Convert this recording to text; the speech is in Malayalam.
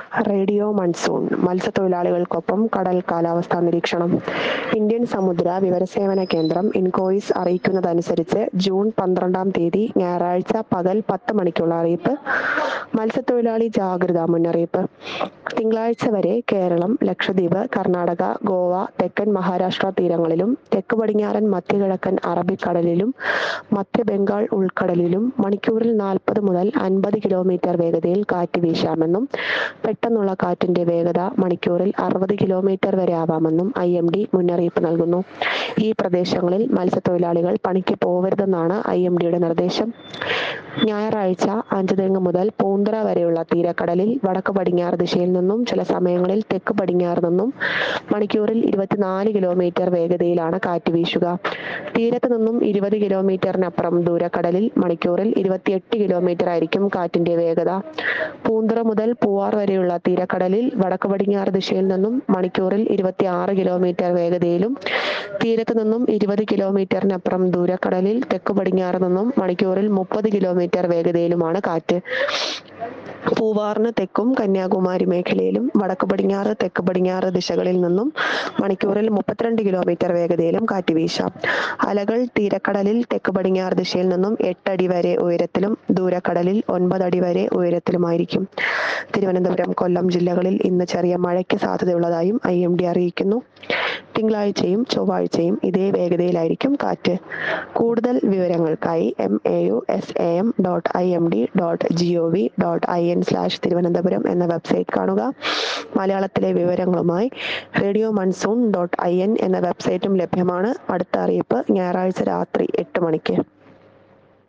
റേഡിയോ മൺസൂൺ മത്സ്യത്തൊഴിലാളികൾക്കൊപ്പം കടൽ കാലാവസ്ഥാ നിരീക്ഷണം ഇന്ത്യൻ സമുദ്ര വിവരസേവന കേന്ദ്രം ഇൻകോയിസ് അറിയിക്കുന്നതനുസരിച്ച് ജൂൺ പന്ത്രണ്ടാം തീയതി ഞായറാഴ്ച പകൽ പത്ത് മണിക്കുള്ള അറിയിപ്പ് മത്സ്യത്തൊഴിലാളി ജാഗ്രതാ മുന്നറിയിപ്പ് തിങ്കളാഴ്ച വരെ കേരളം ലക്ഷദ്വീപ് കർണാടക ഗോവ തെക്കൻ മഹാരാഷ്ട്ര തീരങ്ങളിലും തെക്ക് പടിഞ്ഞാറൻ മധ്യകിഴക്കൻ അറബിക്കടലിലും മധ്യ ബംഗാൾ ഉൾക്കടലിലും മണിക്കൂറിൽ നാൽപ്പത് മുതൽ അൻപത് കിലോമീറ്റർ വേഗതയിൽ കാറ്റ് വീശാമെന്നും പെട്ടെന്നുള്ള കാറ്റിന്റെ വേഗത മണിക്കൂറിൽ അറുപത് കിലോമീറ്റർ വരെ ആവാമെന്നും ഐ എം ഡി മുന്നറിയിപ്പ് നൽകുന്നു ഈ പ്രദേശങ്ങളിൽ മത്സ്യത്തൊഴിലാളികൾ പണിക്ക് പോവരുതെന്നാണ് ഐ എം ഡിയുടെ നിർദ്ദേശം ഞായറാഴ്ച അഞ്ചുതെങ്ങ് മുതൽ പൂന്തറ വരെയുള്ള തീരക്കടലിൽ വടക്ക് പടിഞ്ഞാറ് ദിശയിൽ നിന്നും ചില സമയങ്ങളിൽ തെക്ക് പടിഞ്ഞാറ് നിന്നും മണിക്കൂറിൽ ഇരുപത്തിനാല് കിലോമീറ്റർ വേഗതയിലാണ് കാറ്റ് വീശുക തീരത്ത് നിന്നും ഇരുപത് കിലോമീറ്ററിനപ്പുറം ദൂരക്കടലിൽ മണിക്കൂറിൽ ഇരുപത്തിയെട്ട് കിലോമീറ്റർ ആയിരിക്കും കാറ്റിന്റെ വേഗത പൂന്തറ മുതൽ പൂവാർ വരെയുള്ള തീരക്കടലിൽ വടക്ക് പടിഞ്ഞാറ് ദിശയിൽ നിന്നും മണിക്കൂറിൽ ഇരുപത്തിയാറ് കിലോമീറ്റർ വേഗതയിലും തീരത്ത് നിന്നും ഇരുപത് കിലോമീറ്ററിനപ്പുറം ദൂരക്കടലിൽ തെക്ക് പടിഞ്ഞാറ് നിന്നും മണിക്കൂറിൽ മുപ്പത് കിലോമീറ്റർ വേഗതയിലുമാണ് കാറ്റ് പൂവാറിന് തെക്കും കന്യാകുമാരി മേഖലയിലും വടക്ക് പടിഞ്ഞാറ് തെക്ക് പടിഞ്ഞാറ് ദിശകളിൽ നിന്നും മണിക്കൂറിൽ മുപ്പത്തിരണ്ട് കിലോമീറ്റർ വേഗതയിലും കാറ്റ് വീശാം അലകൾ തീരക്കടലിൽ തെക്ക് പടിഞ്ഞാറ് ദിശയിൽ നിന്നും എട്ടടി വരെ ഉയരത്തിലും ദൂരക്കടലിൽ ഒൻപത് അടി വരെ ഉയരത്തിലുമായിരിക്കും തിരുവനന്തപുരം കൊല്ലം ജില്ലകളിൽ ഇന്ന് ചെറിയ മഴയ്ക്ക് സാധ്യതയുള്ളതായും ഐ എം ഡി അറിയിക്കുന്നു തിങ്കളാഴ്ചയും ചൊവ്വാഴ്ചയും ഇതേ വേഗതയിലായിരിക്കും കാറ്റ് കൂടുതൽ വിവരങ്ങൾക്കായി M A U S A M dot I M D dot G O V dot I N slash Thiruvananthapuram എന്ന വെബ്സൈറ്റ് കാണുക മലയാളത്തിലെ വിവരങ്ങളുമായി radio monsoon dot I N എന്ന വെബ്സൈറ്റും ലഭ്യമാണ് അടുത്ത അറിയിപ്പ് ഞായറാഴ്ച രാത്രി എട്ട് മണിക്ക്